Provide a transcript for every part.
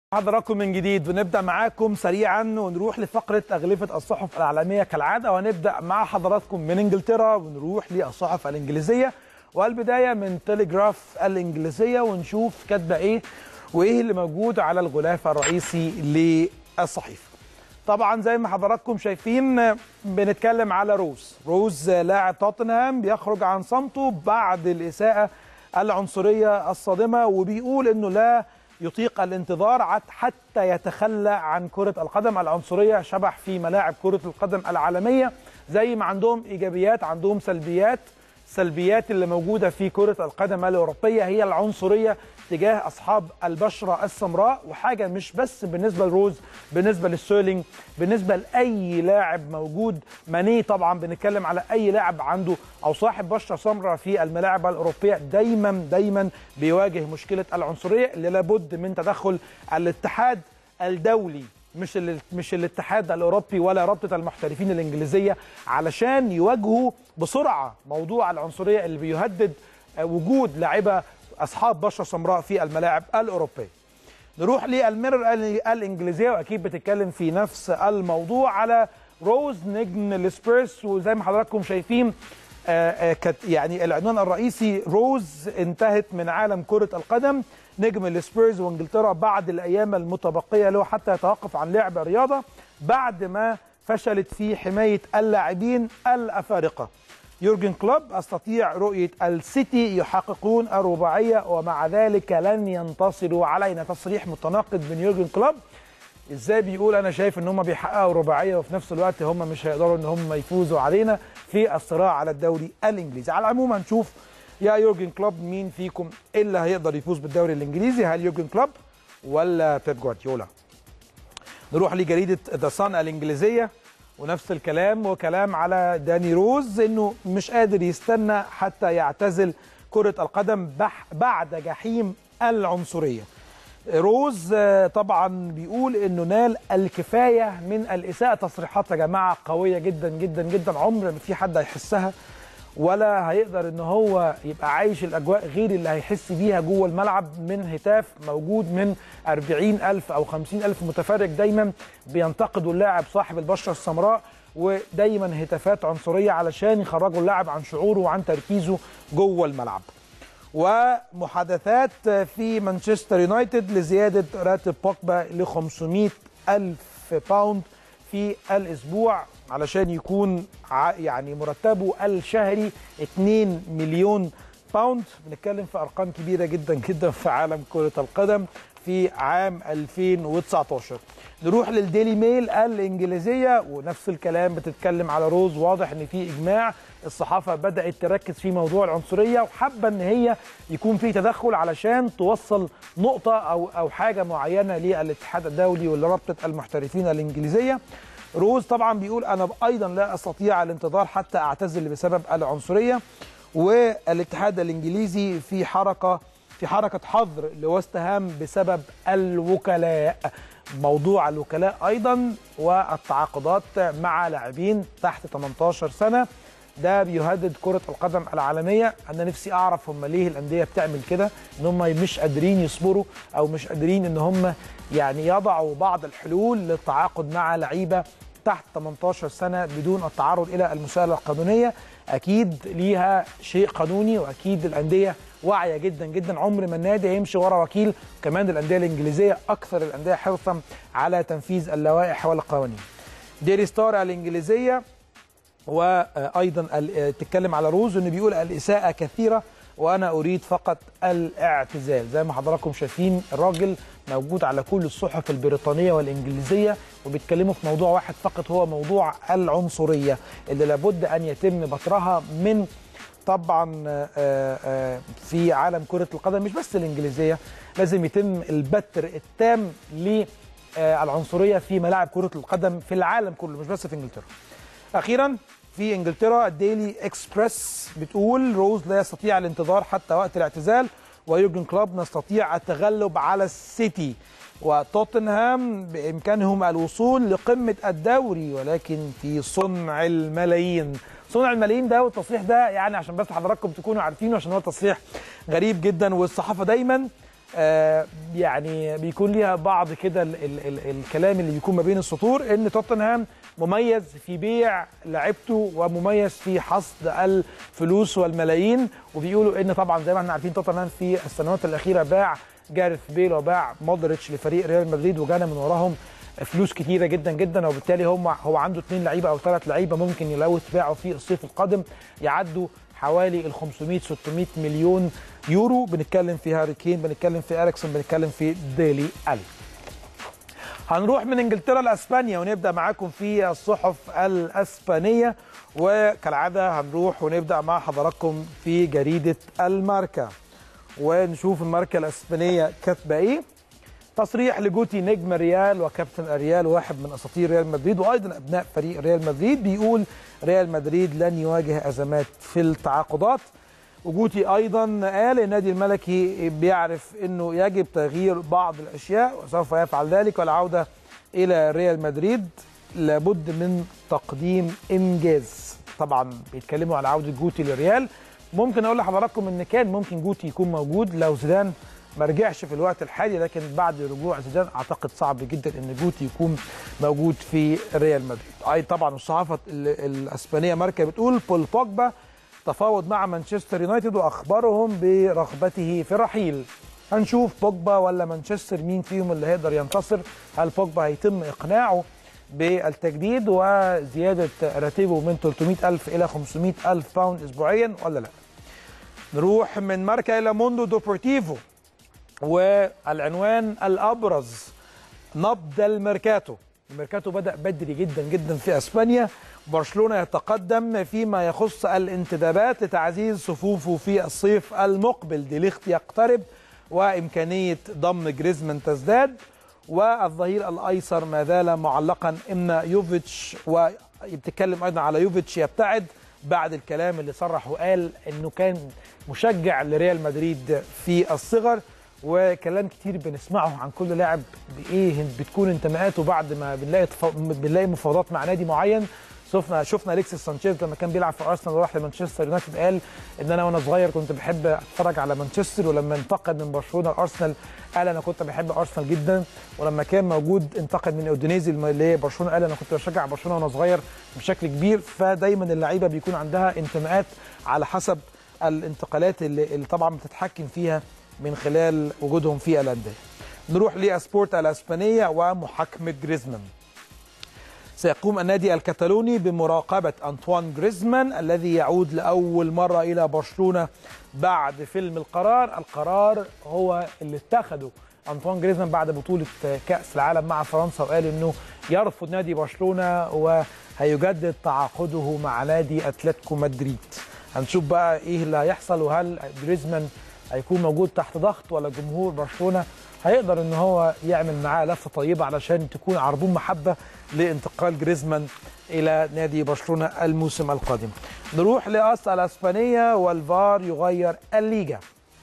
حضراتكم من جديد ونبدا معاكم سريعا ونروح لفقره اغلفه الصحف العالميه كالعاده وهنبدا مع حضراتكم من انجلترا ونروح للصحف الانجليزيه والبدايه من تليجراف الانجليزيه ونشوف كاتبه ايه وايه اللي موجود على الغلاف الرئيسي للصحيفه. طبعا زي ما حضراتكم شايفين بنتكلم على روز، روز لاعب توتنهام بيخرج عن صمته بعد الاساءه العنصريه الصادمه وبيقول انه لا يطيق الانتظار حتى يتخلى عن كرة القدم العنصرية شبح في ملاعب كرة القدم العالمية زي ما عندهم إيجابيات عندهم سلبيات سلبيات اللي موجودة في كرة القدم الأوروبية هي العنصرية تجاه أصحاب البشرة السمراء وحاجة مش بس بالنسبة لروز بالنسبة للسيرلينج بالنسبة لأي لاعب موجود ماني طبعا بنتكلم على أي لاعب عنده أو صاحب بشرة سمراء في الملاعب الأوروبية دايما دايما بيواجه مشكلة العنصرية اللي لابد من تدخل الاتحاد الدولي مش مش الاتحاد الاوروبي ولا رابطه المحترفين الانجليزيه علشان يواجهوا بسرعه موضوع العنصريه اللي بيهدد وجود لاعيبه اصحاب بشره سمراء في الملاعب الاوروبيه. نروح للميرور الانجليزيه واكيد بتتكلم في نفس الموضوع على روز نجم السبيرس وزي ما حضراتكم شايفين كانت يعني العنوان الرئيسي روز انتهت من عالم كره القدم نجم السبيرز وانجلترا بعد الايام المتبقيه له حتى يتوقف عن لعب الرياضه بعد ما فشلت في حمايه اللاعبين الافارقه. يورجن كلوب استطيع رؤيه السيتي يحققون الرباعيه ومع ذلك لن ينتصروا علينا تصريح متناقض من يورجن كلوب ازاي بيقول انا شايف ان هم بيحققوا رباعيه وفي نفس الوقت هم مش هيقدروا ان هم يفوزوا علينا في الصراع على الدوري الانجليزي على العموم هنشوف يا يورجن كلوب مين فيكم اللي هيقدر يفوز بالدوري الانجليزي هل يورجن كلوب ولا بيب جوارديولا نروح لجريده ذا صن الانجليزيه ونفس الكلام وكلام على داني روز انه مش قادر يستنى حتى يعتزل كره القدم بعد جحيم العنصريه روز طبعا بيقول انه نال الكفايه من الاساءه تصريحات يا جماعه قويه جدا جدا جدا عمر ما في حد هيحسها ولا هيقدر ان هو يبقى عايش الاجواء غير اللي هيحس بيها جوه الملعب من هتاف موجود من 40000 او 50000 متفرج دايما بينتقدوا اللاعب صاحب البشره السمراء ودايما هتافات عنصريه علشان يخرجوا اللاعب عن شعوره وعن تركيزه جوه الملعب. ومحادثات في مانشستر يونايتد لزياده راتب بوجبا ل 500 الف باوند في الاسبوع علشان يكون يعني مرتبه الشهري 2 مليون باوند بنتكلم في ارقام كبيره جدا جدا في عالم كره القدم في عام 2019 نروح للديلي ميل الانجليزيه ونفس الكلام بتتكلم على روز واضح ان في اجماع الصحافه بدات تركز في موضوع العنصريه وحابه ان هي يكون في تدخل علشان توصل نقطه او او حاجه معينه للاتحاد الدولي ولرابطه المحترفين الانجليزيه روز طبعا بيقول انا ايضا لا استطيع الانتظار حتى اعتزل بسبب العنصريه والاتحاد الانجليزي في حركه في حركه حظر لوست هام بسبب الوكلاء موضوع الوكلاء ايضا والتعاقدات مع لاعبين تحت 18 سنه ده بيهدد كره القدم العالميه انا نفسي اعرف هم ليه الانديه بتعمل كده ان هم مش قادرين يصبروا او مش قادرين ان هم يعني يضعوا بعض الحلول للتعاقد مع لعيبه تحت 18 سنه بدون التعرض الى المساءله القانونيه اكيد ليها شيء قانوني واكيد الانديه واعيه جدا جدا عمر ما النادي هيمشي ورا وكيل كمان الانديه الانجليزيه اكثر الانديه حرصا على تنفيذ اللوائح والقوانين ديري ستار الانجليزيه وايضا تتكلم على روز انه بيقول الاساءه كثيره وانا اريد فقط الاعتزال زي ما حضراتكم شايفين الراجل موجود على كل الصحف البريطانيه والانجليزيه وبيتكلموا في موضوع واحد فقط هو موضوع العنصريه اللي لابد ان يتم بترها من طبعا في عالم كره القدم مش بس الانجليزيه لازم يتم البتر التام للعنصريه في ملاعب كره القدم في العالم كله مش بس في انجلترا اخيرا في انجلترا الديلي اكسبرس بتقول روز لا يستطيع الانتظار حتى وقت الاعتزال ويورجن كلوب نستطيع التغلب على السيتي وتوتنهام بامكانهم الوصول لقمه الدوري ولكن في صنع الملايين صنع الملايين ده والتصريح ده يعني عشان بس حضراتكم تكونوا عارفينه عشان هو تصريح غريب جدا والصحافه دايما آه يعني بيكون ليها بعض كده ال ال ال الكلام اللي بيكون ما بين السطور ان توتنهام مميز في بيع لعيبته ومميز في حصد الفلوس والملايين وبيقولوا ان طبعا زي ما احنا عارفين توتنهام في السنوات الاخيره باع جارث بيل وباع مودريتش لفريق ريال مدريد وجانا من وراهم فلوس كتيره جدا جدا وبالتالي هم هو عنده اثنين لعيبه او ثلاث لعيبه ممكن لو اتباعوا في الصيف القادم يعدوا حوالي ال 500 600 مليون يورو بنتكلم في هاري كين بنتكلم في اريكسون بنتكلم في ديلي الي هنروح من انجلترا لاسبانيا ونبدا معاكم في الصحف الاسبانيه وكالعاده هنروح ونبدا مع حضراتكم في جريده الماركا ونشوف الماركا الاسبانيه كاتبه ايه تصريح لجوتي نجم الريال وكابتن الريال واحد من اساطير ريال مدريد وايضا ابناء فريق ريال مدريد بيقول ريال مدريد لن يواجه ازمات في التعاقدات وجوتي ايضا قال النادي الملكي بيعرف انه يجب تغيير بعض الاشياء وسوف يفعل ذلك والعوده الى ريال مدريد لابد من تقديم انجاز طبعا بيتكلموا على عوده جوتي للريال ممكن اقول لحضراتكم ان كان ممكن جوتي يكون موجود لو زيدان ما رجعش في الوقت الحالي لكن بعد رجوع زيدان اعتقد صعب جدا ان جوتي يكون موجود في ريال مدريد اي طبعا الصحافه الاسبانيه ماركا بتقول بول بوجبا تفاوض مع مانشستر يونايتد واخبرهم برغبته في الرحيل هنشوف بوجبا ولا مانشستر مين فيهم اللي هيقدر ينتصر هل بوجبا هيتم اقناعه بالتجديد وزياده راتبه من 300 ألف إلى 500 ألف باوند أسبوعيا ولا لا نروح من ماركا إلى موندو دوبورتيفو والعنوان الابرز نبض الميركاتو الميركاتو بدا بدري جدا جدا في اسبانيا برشلونه يتقدم فيما يخص الانتدابات لتعزيز صفوفه في الصيف المقبل ديليخت يقترب وامكانيه ضم جريزمان تزداد والظهير الايسر ما زال معلقا ان يوفيتش وبتتكلم ايضا على يوفيتش يبتعد بعد الكلام اللي صرح وقال انه كان مشجع لريال مدريد في الصغر وكلام كتير بنسمعه عن كل لاعب بايه بتكون انتماءاته بعد ما بنلاقي تف... بنلاقي مفاوضات مع نادي معين شفنا شفنا اليكسيس سانشيز لما كان بيلعب في ارسنال وراح لمانشستر يونايتد قال ان انا وانا صغير كنت بحب اتفرج على مانشستر ولما انتقل من برشلونه لارسنال قال انا كنت بحب ارسنال جدا ولما كان موجود انتقل من اودينيزي اللي هي برشلونه قال انا كنت بشجع برشلونه وانا صغير بشكل كبير فدايما اللعيبه بيكون عندها انتماءات على حسب الانتقالات اللي, اللي طبعا بتتحكم فيها من خلال وجودهم في الانديه. نروح لاسبورت الاسبانيه ومحاكمه جريزمان. سيقوم النادي الكتالوني بمراقبه انطوان جريزمان الذي يعود لاول مره الى برشلونه بعد فيلم القرار، القرار هو اللي اتخذه انطوان جريزمان بعد بطوله كاس العالم مع فرنسا وقال انه يرفض نادي برشلونه وهيجدد تعاقده مع نادي اتلتيكو مدريد. هنشوف بقى ايه اللي هيحصل وهل جريزمان هيكون موجود تحت ضغط ولا جمهور برشلونه هيقدر ان هو يعمل معاه لفه طيبه علشان تكون عربون محبه لانتقال جريزمان الى نادي برشلونه الموسم القادم. نروح لاس الاسبانيه والفار يغير الليجا.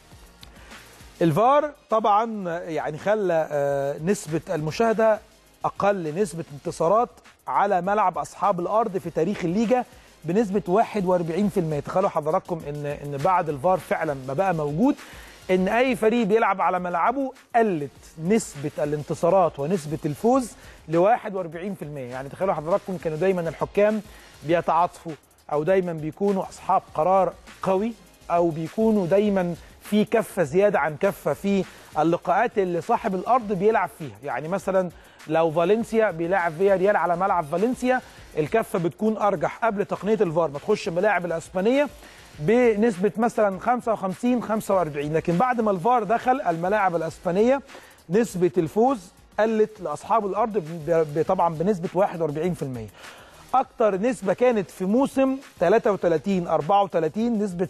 الفار طبعا يعني خلى نسبه المشاهده اقل نسبه انتصارات على ملعب اصحاب الارض في تاريخ الليجا بنسبه 41% تخيلوا حضراتكم ان ان بعد الفار فعلا ما بقى موجود ان اي فريق بيلعب على ملعبه قلت نسبه الانتصارات ونسبه الفوز ل 41% يعني تخيلوا حضراتكم كانوا دايما الحكام بيتعاطفوا او دايما بيكونوا اصحاب قرار قوي او بيكونوا دايما في كفه زياده عن كفه في اللقاءات اللي صاحب الارض بيلعب فيها يعني مثلا لو فالنسيا بيلعب فيا ريال على ملعب فالنسيا الكفه بتكون ارجح قبل تقنيه الفار ما تخش الملاعب الاسبانيه بنسبه مثلا 55 45 لكن بعد ما الفار دخل الملاعب الاسبانيه نسبه الفوز قلت لاصحاب الارض طبعا بنسبه 41% اكتر نسبه كانت في موسم 33 34 نسبه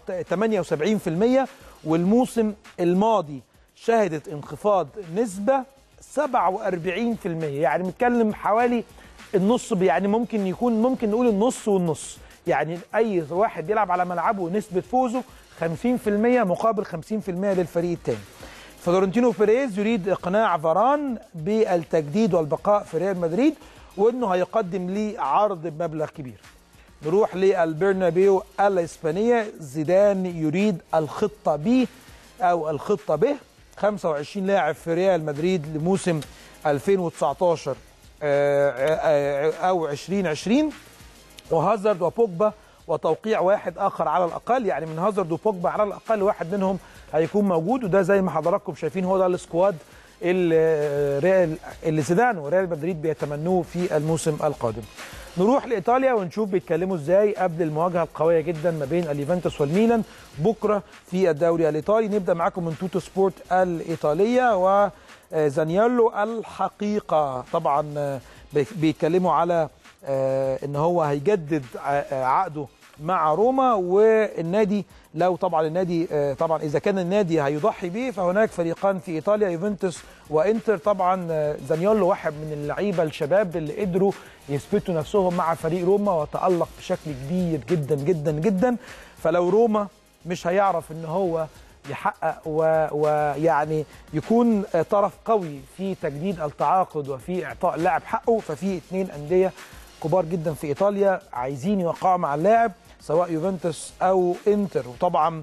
78% والموسم الماضي شهدت انخفاض نسبه 47% يعني بنتكلم حوالي النص يعني ممكن يكون ممكن نقول النص والنص يعني اي واحد بيلعب على ملعبه نسبه فوزه 50% مقابل 50% للفريق الثاني فلورنتينو بيريز يريد اقناع فاران بالتجديد والبقاء في ريال مدريد وانه هيقدم ليه عرض بمبلغ كبير نروح للبرنابيو الاسبانيه زيدان يريد الخطه ب او الخطه به 25 لاعب في ريال مدريد لموسم 2019 او 2020 وهازارد وبوجبا وتوقيع واحد اخر على الاقل يعني من هازارد وبوجبا على الاقل واحد منهم هيكون موجود وده زي ما حضراتكم شايفين هو ده السكواد اللي اللي زيدان وريال مدريد بيتمنوه في الموسم القادم. نروح لايطاليا ونشوف بيتكلموا ازاي قبل المواجهه القويه جدا ما بين اليوفنتوس والميلان بكره في الدوري الايطالي نبدا معاكم من توتو سبورت الايطاليه وزانيولو الحقيقه طبعا بيتكلموا على ان هو هيجدد عقده مع روما والنادي لو طبعا النادي طبعا اذا كان النادي هيضحي به فهناك فريقان في ايطاليا يوفنتوس وانتر طبعا زانيولو واحد من اللعيبه الشباب اللي قدروا يثبتوا نفسهم مع فريق روما وتالق بشكل كبير جدا جدا جدا فلو روما مش هيعرف ان هو يحقق ويعني يكون طرف قوي في تجديد التعاقد وفي اعطاء اللاعب حقه ففي اثنين انديه كبار جدا في ايطاليا عايزين يوقعوا مع اللاعب سواء يوفنتوس او انتر وطبعا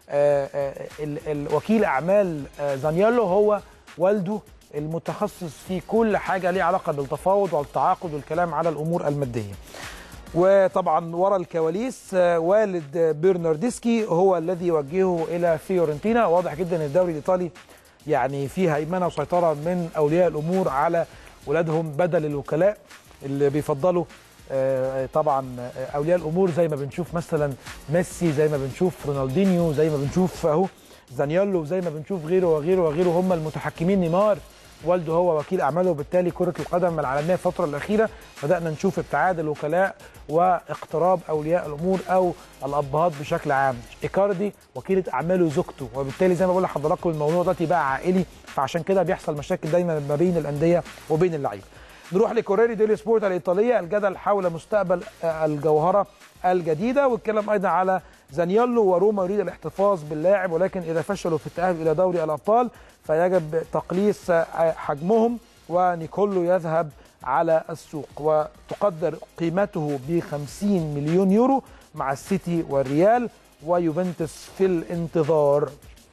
وكيل اعمال زانيولو هو والده المتخصص في كل حاجه ليها علاقه بالتفاوض والتعاقد والكلام على الامور الماديه. وطبعا ورا الكواليس والد برناردسكي هو الذي يوجهه الى فيورنتينا واضح جدا ان الدوري الايطالي يعني فيه هيمنه وسيطره من اولياء الامور على ولادهم بدل الوكلاء اللي بيفضلوا طبعا اولياء الامور زي ما بنشوف مثلا ميسي زي ما بنشوف رونالدينيو زي ما بنشوف اهو زانيولو زي ما بنشوف غيره وغيره وغيره هم المتحكمين نيمار والده هو وكيل اعماله وبالتالي كره القدم العالميه الفتره الاخيره بدانا نشوف ابتعاد الوكلاء واقتراب اولياء الامور او الابهات بشكل عام ايكاردي وكيله اعماله زوجته وبالتالي زي ما بقول لحضراتكم الموضوع دلوقتي بقى عائلي فعشان كده بيحصل مشاكل دايما ما بين الانديه وبين اللعيبه نروح لكوريري ديلي سبورت الايطاليه الجدل حول مستقبل الجوهره الجديده والكلام ايضا على زانيولو وروما يريد الاحتفاظ باللاعب ولكن اذا فشلوا في التاهل الى دوري الابطال فيجب تقليص حجمهم ونيكولو يذهب على السوق وتقدر قيمته ب 50 مليون يورو مع السيتي والريال ويوفنتوس في الانتظار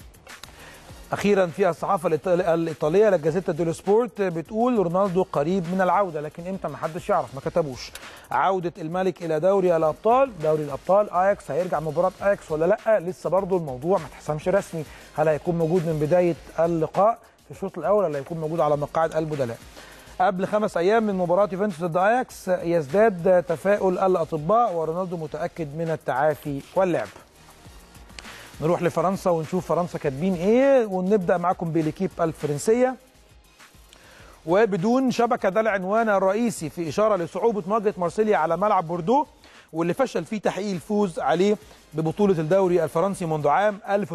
اخيرا في الصحافه الايطاليه لاجازيتا ديلو سبورت بتقول رونالدو قريب من العوده لكن امتى ما حدش يعرف ما كتبوش عوده الملك الى دوري الابطال دوري الابطال اياكس هيرجع مباراه اياكس ولا لا لسه برضو الموضوع ما اتحسمش رسمي هل هيكون موجود من بدايه اللقاء في الشوط الاول ولا هيكون موجود على مقاعد البدلاء قبل خمس ايام من مباراه يوفنتوس ضد اياكس يزداد تفاؤل الاطباء ورونالدو متاكد من التعافي واللعب نروح لفرنسا ونشوف فرنسا كاتبين ايه ونبدا معاكم بليكيب الفرنسيه وبدون شبكه ده العنوان الرئيسي في اشاره لصعوبه مواجهه مارسيليا على ملعب بوردو واللي فشل فيه تحقيق الفوز عليه ببطوله الدوري الفرنسي منذ عام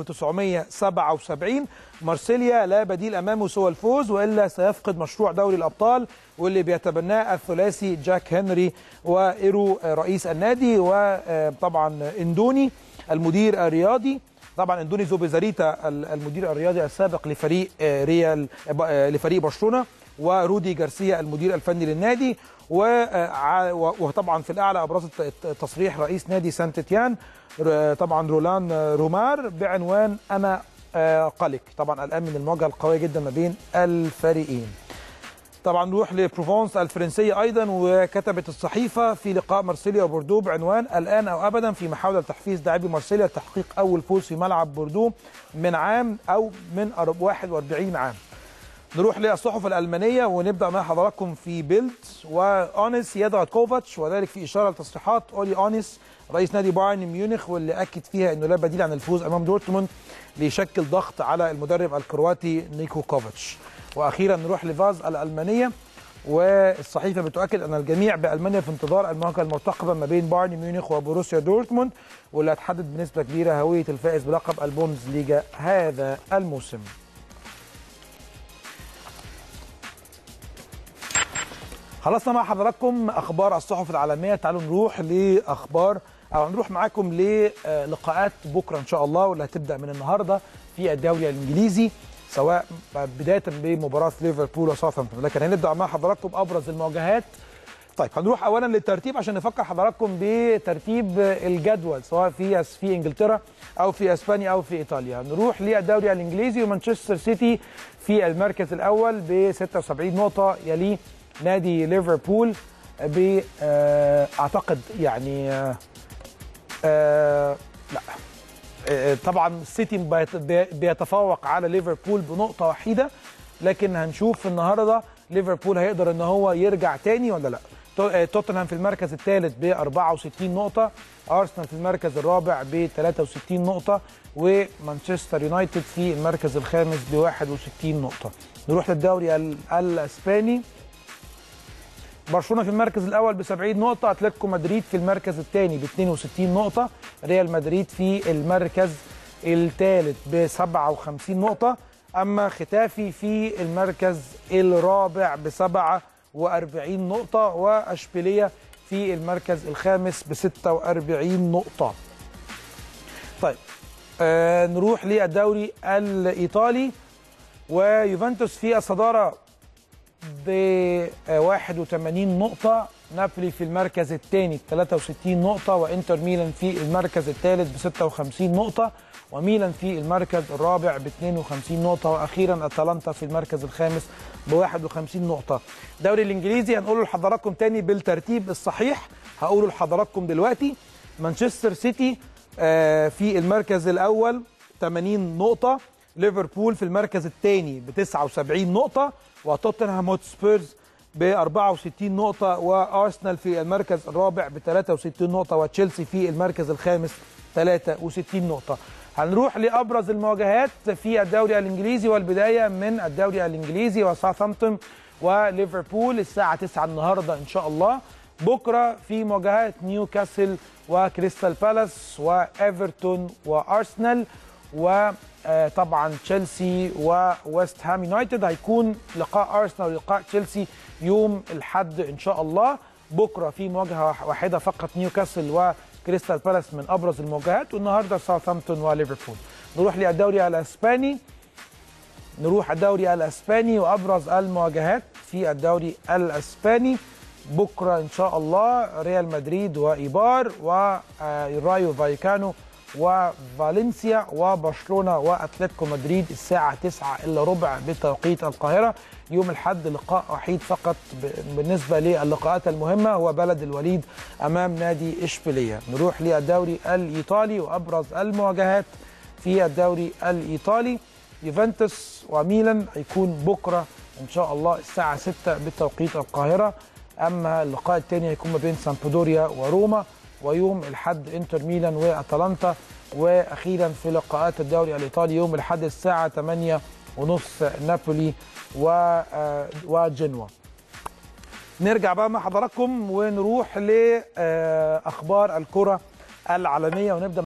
1977 مارسيليا لا بديل امامه سوى الفوز والا سيفقد مشروع دوري الابطال واللي بيتبناه الثلاثي جاك هنري وايرو رئيس النادي وطبعا اندوني المدير الرياضي طبعا اندوني زوبيزاريتا المدير الرياضي السابق لفريق ريال لفريق برشلونه ورودي جارسيا المدير الفني للنادي وطبعا في الاعلى ابرز تصريح رئيس نادي سانت تيان طبعا رولان رومار بعنوان انا قلق طبعا الان من المواجهه القويه جدا ما بين الفريقين طبعا نروح لبروفونس الفرنسيه ايضا وكتبت الصحيفه في لقاء مارسيليا وبوردو بعنوان الان او ابدا في محاوله تحفيز لاعبي مارسيليا لتحقيق اول فوز في ملعب بوردو من عام او من 41 عام. نروح للصحف الالمانيه ونبدا مع حضراتكم في بيلد واونيس يضغط كوفاتش وذلك في اشاره لتصريحات اولي اونيس رئيس نادي بايرن ميونخ واللي اكد فيها انه لا بديل عن الفوز امام دورتموند ليشكل ضغط على المدرب الكرواتي نيكو كوفاتش. واخيرا نروح لفاز الالمانيه والصحيفه بتؤكد ان الجميع بالمانيا في انتظار المواجهه المرتقبه ما بين بايرن ميونخ وبروسيا دورتموند واللي هتحدد بنسبه كبيره هويه الفائز بلقب البوندز ليجا هذا الموسم. خلصنا مع حضراتكم اخبار الصحف العالميه تعالوا نروح لاخبار او نروح معاكم للقاءات بكره ان شاء الله واللي هتبدا من النهارده في الدوري الانجليزي سواء بدايه بمباراه ليفربول وساوثهامبتون لكن هنبدا مع حضراتكم ابرز المواجهات طيب هنروح اولا للترتيب عشان نفكر حضراتكم بترتيب الجدول سواء في في انجلترا او في اسبانيا او في ايطاليا نروح للدوري الانجليزي ومانشستر سيتي في المركز الاول ب 76 نقطه يليه نادي ليفربول ب آه، اعتقد يعني آه، آه، لا آه، طبعا السيتي بيت- بي- بيتفوق على ليفربول بنقطه وحيده لكن هنشوف النهارده ليفربول هيقدر ان هو يرجع تاني ولا لا تو- آه، توتنهام في المركز الثالث ب 64 نقطه ارسنال في المركز الرابع ب 63 نقطه ومانشستر يونايتد في المركز الخامس ب 61 نقطه نروح للدوري ال- الاسباني برشلونه في المركز الاول ب 70 نقطه اتلتيكو مدريد في المركز الثاني ب 62 نقطه ريال مدريد في المركز الثالث ب 57 نقطه اما ختافي في المركز الرابع ب 47 نقطه واشبيليه في المركز الخامس ب 46 نقطه طيب آه نروح للدوري الايطالي ويوفنتوس في الصداره ب 81 نقطة نابولي في المركز الثاني ب 63 نقطة وانتر ميلان في المركز الثالث ب 56 نقطة وميلان في المركز الرابع ب 52 نقطة وأخيرا أتلانتا في المركز الخامس ب 51 نقطة الدوري الإنجليزي هنقوله لحضراتكم تاني بالترتيب الصحيح هقوله لحضراتكم دلوقتي مانشستر سيتي آه، في المركز الأول 80 نقطة ليفربول في المركز الثاني ب 79 نقطة وتوتنهام هوتسبيرز ب 64 نقطة وأرسنال في المركز الرابع ب 63 نقطة وتشيلسي في المركز الخامس 63 نقطة هنروح لأبرز المواجهات في الدوري الإنجليزي والبداية من الدوري الإنجليزي وساوثهامبتون وليفربول الساعة 9 النهاردة إن شاء الله بكرة في مواجهات نيوكاسل وكريستال بالاس وإيفرتون وأرسنال وطبعا تشيلسي وويست هام يونايتد هيكون لقاء ارسنال ولقاء تشيلسي يوم الاحد ان شاء الله بكره في مواجهه واحده فقط نيوكاسل وكريستال بالاس من ابرز المواجهات والنهارده ساوثهامبتون وليفربول نروح للدوري الاسباني نروح الدوري الاسباني وابرز المواجهات في الدوري الاسباني بكره ان شاء الله ريال مدريد وايبار ورايو فايكانو وفالنسيا وبرشلونه واتلتيكو مدريد الساعه 9 الا ربع بتوقيت القاهره يوم الاحد لقاء وحيد فقط ب- بالنسبه للقاءات المهمه هو بلد الوليد امام نادي اشبيليه نروح للدوري الايطالي وابرز المواجهات في الدوري الايطالي يوفنتوس وميلان هيكون بكره ان شاء الله الساعه 6 بتوقيت القاهره اما اللقاء الثاني هيكون ما بين سامبدوريا وروما ويوم الحد انتر ميلان واتلانتا واخيرا في لقاءات الدوري الايطالي يوم الحد الساعه 8 ونص نابولي و- آه، وجنوا نرجع بقى مع حضراتكم ونروح لاخبار الكره العالميه ونبدا